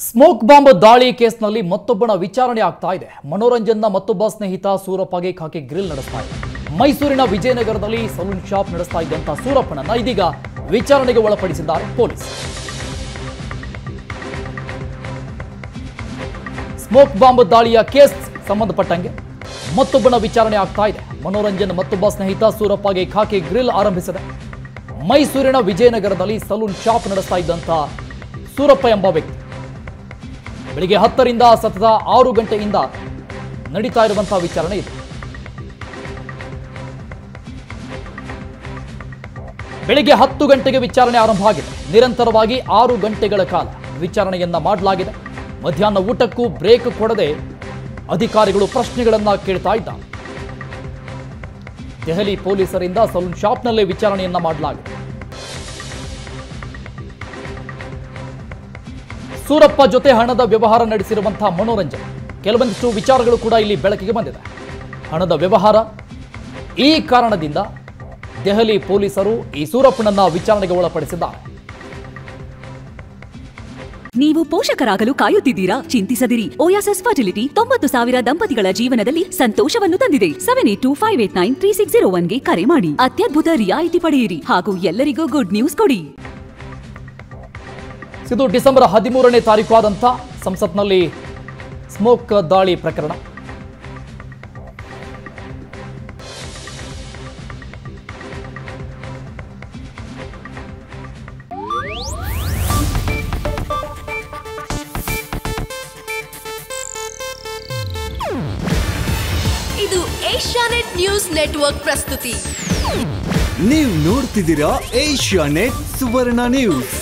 smoke bomb ದಾಳಿ ಕೇಸ್ನಲ್ಲಿ ಮತ್ತೊಬ್ಬನ ವಿಚಾರಣೆ ಆಗ್ತಾ ಇದೆ ಮನೋರಂಜನ್ನ ಮತ್ತೊಬ್ಬ ಸ್ನೇಹಿತ ಸೂರಪ್ಪಗೆ ಖಾಕಿ ಗ್ರಿಲ್ ನಡೆಸ್ತಾ ಇದೆ ಮೈಸೂರಿನ ವಿಜಯನಗರದಲ್ಲಿ ಸಲೂನ್ ಶಾಪ್ ನಡೆಸ್ತಾ ಇದ್ದಂತ ಸೂರಪ್ಪನನ್ನ ಇದೀಗ ವಿಚಾರಣೆಗೆ ಒಳಪಡಿಸಿದ್ದಾರೆ ಪೊಲೀಸ್ ಸ್ಮೋಕ್ ಬಾಂಬ್ ದಾಳಿಯ ಕೇಸ್ ಸಂಬಂಧಪಟ್ಟಂಗೆ ಮತ್ತೊಬ್ಬನ ವಿಚಾರಣೆ ಆಗ್ತಾ ಇದೆ ಮನೋರಂಜನ್ ಮತ್ತೊಬ್ಬ ಸ್ನೇಹಿತ ಸೂರಪ್ಪಗೆ ಖಾಕಿ ಗ್ರಿಲ್ ಆರಂಭಿಸಿದೆ ಮೈಸೂರಿನ ವಿಜಯನಗರದಲ್ಲಿ ಸಲೂನ್ ಶಾಪ್ ನಡೆಸ್ತಾ ಇದ್ದಂತ ಸೂರಪ್ಪ ಎಂಬ ವ್ಯಕ್ತಿ ಬೆಳಿಗ್ಗೆ ಹತ್ತರಿಂದ ಸತತ ಆರು ಗಂಟೆಯಿಂದ ನಡೀತಾ ಇರುವಂತಹ ವಿಚಾರಣೆ ಇದೆ ಬೆಳಿಗ್ಗೆ ಹತ್ತು ಗಂಟೆಗೆ ವಿಚಾರಣೆ ಆರಂಭ ಆಗಿದೆ ನಿರಂತರವಾಗಿ ಆರು ಗಂಟೆಗಳ ಕಾಲ ವಿಚಾರಣೆಯನ್ನ ಮಾಡಲಾಗಿದೆ ಮಧ್ಯಾಹ್ನ ಊಟಕ್ಕೂ ಬ್ರೇಕ್ ಕೊಡದೆ ಅಧಿಕಾರಿಗಳು ಪ್ರಶ್ನೆಗಳನ್ನ ಕೇಳ್ತಾ ಇದ್ದಾರೆ ದೆಹಲಿ ಪೊಲೀಸರಿಂದ ಸಲೂನ್ ಶಾಪ್ನಲ್ಲೇ ವಿಚಾರಣೆಯನ್ನ ಮಾಡಲಾಗಿದೆ ಸೂರಪ್ಪ ಜೊತೆ ಹಣದ ವ್ಯವಹಾರ ನಡೆಸಿರುವಂತಹ ಮನೋರಂಜನ್ ಕೆಲವೊಂದಿಷ್ಟು ವಿಚಾರಗಳು ಕೂಡ ಇಲ್ಲಿ ಬೆಳಕಿಗೆ ಬಂದಿದೆ ಹಣದ ವ್ಯವಹಾರ ಈ ಕಾರಣದಿಂದ ದೆಹಲಿ ಪೊಲೀಸರು ಈ ಸೂರಪ್ಪನನ್ನ ವಿಚಾರಣೆಗೆ ಒಳಪಡಿಸಿದ್ದಾರೆ ನೀವು ಪೋಷಕರಾಗಲು ಕಾಯುತ್ತಿದ್ದೀರಾ ಚಿಂತಿಸದಿರಿ ಓಯಾಸಸ್ ಫರ್ಟಿಲಿಟಿ ತೊಂಬತ್ತು ಸಾವಿರ ದಂಪತಿಗಳ ಜೀವನದಲ್ಲಿ ಸಂತೋಷವನ್ನು ತಂದಿದೆ seven eight two five eight nine three six zero ಒನ್ಗೆ ಕರೆ ಮಾಡಿ ಅತ್ಯದ್ಭುತ ರಿಯಾಯಿತಿ ಪಡೆಯಿರಿ ಹಾಗೂ ಎಲ್ಲರಿಗೂ ಗುಡ್ ನ್ಯೂಸ್ ಕೊಡಿ ಇದು ಡಿಸೆಂಬರ್ ಹದಿಮೂರನೇ ತಾರೀಕು ಆದಂಥ ಸಂಸತ್ನಲ್ಲಿ ಸ್ಮೋಕ್ ದಾಳಿ ಪ್ರಕರಣ ಇದು ಏಷ್ಯಾನೆಟ್ ನ್ಯೂಸ್ ನೆಟ್ವರ್ಕ್ ಪ್ರಸ್ತುತಿ ನೀವು ನೋಡ್ತಿದ್ದೀರಾ ಏಷ್ಯಾ ನೆಟ್ ಸುವರ್ಣ ನ್ಯೂಸ್